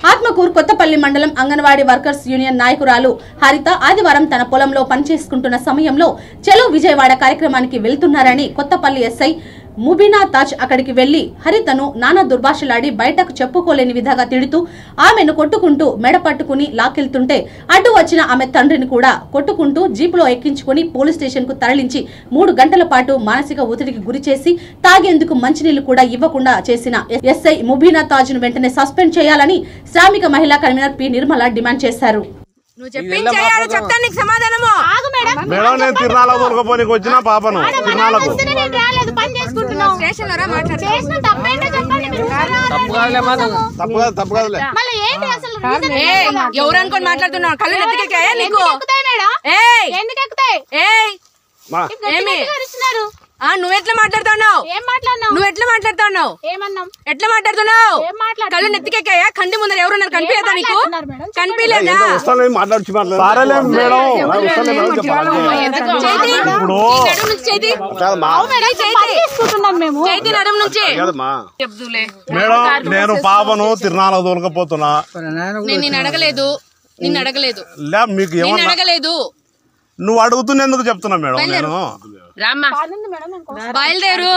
ఆత్మకూరు కొత్తపల్లి మండలం anganwadi workers union నాయకురాలు హరిత ఆదివారం తన పొలంలో పనిచేసుకుంటున్న సమయంలో చెలో విజయవాడ కార్యక్రమానికి వెళ్తున్నారని కొత్తపల్లి ఎస్ఐ ముబీనా తాజ్ అక్కడికి వెళ్లి హరితను నానా దుర్భాషలాడి బయటకు చెప్పుకోలేని విధంగా తిడుతూ ఆమెను కొట్టుకుంటూ మెడ పట్టుకుని లాక్కెళ్తుంటే అడ్డు వచ్చిన ఆమె తండ్రిని కూడా కొట్టుకుంటూ జీపులో ఎక్కించుకుని పోలీస్ స్టేషన్ కు తరలించి మూడు గంటల పాటు మానసిక ఒత్తిడికి గురి చేసి తాగేందుకు మంచినీళ్లు కూడా ఇవ్వకుండా చేసిన ఎస్ఐ ముబీనా తాజ్ ను వెంటనే సస్పెండ్ చేయాలని శ్రామిక మహిళా కన్వీనర్ పి నిర్మల డిమాండ్ చేశారు నువ్వు చెప్పింది చేయాలి చెప్తాను నీకు సమాధానము ఆగు మేడం మేడం నేను తిరునాళ్ళకు తోలుకపోనికి వచ్చిన పాపను తిరునాళ్ళకు వస్తేనే నేను రాలేదు పని చేసుకుంటున్నాం స్టేషన్ లో రా మాట్లాడు చేసిన తప్పేంటో చెప్పండి మీరు తప్పు కాదు తప్పు కాదులే మళ్ళీ ఏంటి అసలు reason ఏ ఏంటి కదా? ఎవరు అనుకొని మాట్లాడుతున్నావు కళ్ళు నెత్తికెక్కాయా నీకు ఎందుకు ఎక్కుతాయి మేడం ఏయ్ ఎందుకు ఎక్కుతాయి ఏయ్ మా ఏమి? గట్టిగా అరుస్తున్నారు ఆ నువ్వు ఎట్లా మాట్లాడుతున్నావు ఏం మాట్లాడినావు నువ్వు ఎట్లా మాట్లాడుతున్నావు ఏమన్నాం ఎట్లా మాట్లాడుతున్నావు ఏం మాట్లాడుతున్నావు? కళ్ళు నెత్తికెక్కాయా కంటి ముందర ఎవరున్నారు కనిపించదా నీకు మాట్లాడుతున్నారు మేడం? కనిపించలేదా ఎంత వస్తాను మాట్లాడుచు మాట్లాడు సరేలే మేడం వస్తాను మేడం చెప్పాలి చేతి ఇప్పుడు ఈ నడుము నుంచి చేతి కాదమ్మా మేడం ఇక్కడ పని చేసుకుంటున్నాం మేము చేతి నడుము నుంచి కాదమ్మా చెప్దులే మేడం నేను పాపను తిరునాళ్ళకు తోలుకపోతున్నా నేను నిన్ను అడగలేదు నిన్ను అడగలేదు లే మీకు నిన్ను ఏమన్నా అడగలేదు నువ్వు అడుగుతున్నందుకు చెప్తున్నా మేడం నేను రామ్మా పనుంది మేడం నేను కొంచెం బయలుదేరు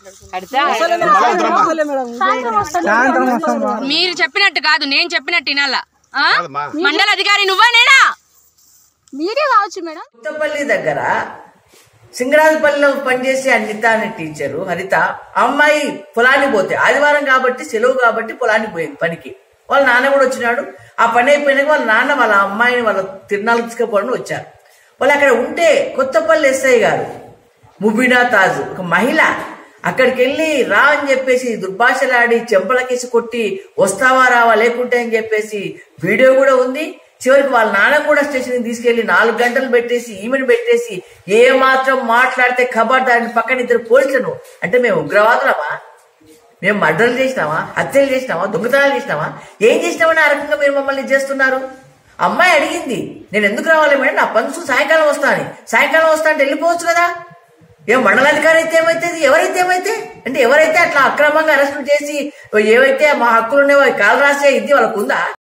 సాయంత్రం వస్తాను మీరు చెప్పినట్టు కాదు నేను చెప్పినట్టు వినాలా ఆ? కాదమ్మా. మండల అధికారి నువ్వా నేనా మీరే కావచ్చు మేడం కొత్తపల్లి దగ్గర సింగరాజపల్లిలో పనిచేసే అనిత అనే టీచరు హరిత ఆ అమ్మాయి పొలానికి పోతే ఆదివారం కాబట్టి సెలవు కాబట్టి పొలానికి పోయింది పనికి వాళ్ళ నాన్న కూడా వచ్చినాడు ఆ పని అయిపోయినాక వాళ్ళ నాన్న వాళ్ళ అమ్మాయిని వాళ్ళ తిరునాళ్ళకి తీసుకుపోవడానికి వచ్చారు వాళ్ళు అక్కడ ఉంటే కొత్తపల్లి ఎస్ఐ గారు ముబినా తాజ్ ఒక మహిళ అక్కడికి వెళ్ళి రా అని చెప్పేసి దుర్భాషలాడి చెంపలకేసి కొట్టి వస్తావా రావా లేకుంటే అని చెప్పేసి వీడియో కూడా ఉంది చివరికి వాళ్ళ నాన్న కూడా స్టేషన్కి తీసుకెళ్లి నాలుగు గంటలు పెట్టేసి ఈమెను పెట్టేసి ఏ మాత్రం మాట్లాడితే ఖబర్దారిని పక్కన ఇద్దరు పోలీసులను అంటే మేము ఉగ్రవాదులమా మేము మర్డర్లు చేసినామా హత్యలు చేసినామా దొంగతనాలు చేసినామా ఏం చేసినామని ఆ రకంగా మీరు మమ్మల్ని చేస్తున్నారు అమ్మాయి అడిగింది నేను ఎందుకు రావాలి మేడం నా పంచు సాయంకాలం వస్తా అని సాయంకాలం వస్తా అంటే వెళ్ళిపోవచ్చు కదా ఏ మండలాధికారి అయితే ఏమైతే ఎవరైతే ఏమైతే అంటే ఎవరైతే అట్లా అక్రమంగా అరెస్టులు చేసి ఏవైతే మా హక్కులు ఉన్నాయో అవి కాలు రాసే ఇది వాళ్ళకు ఉందా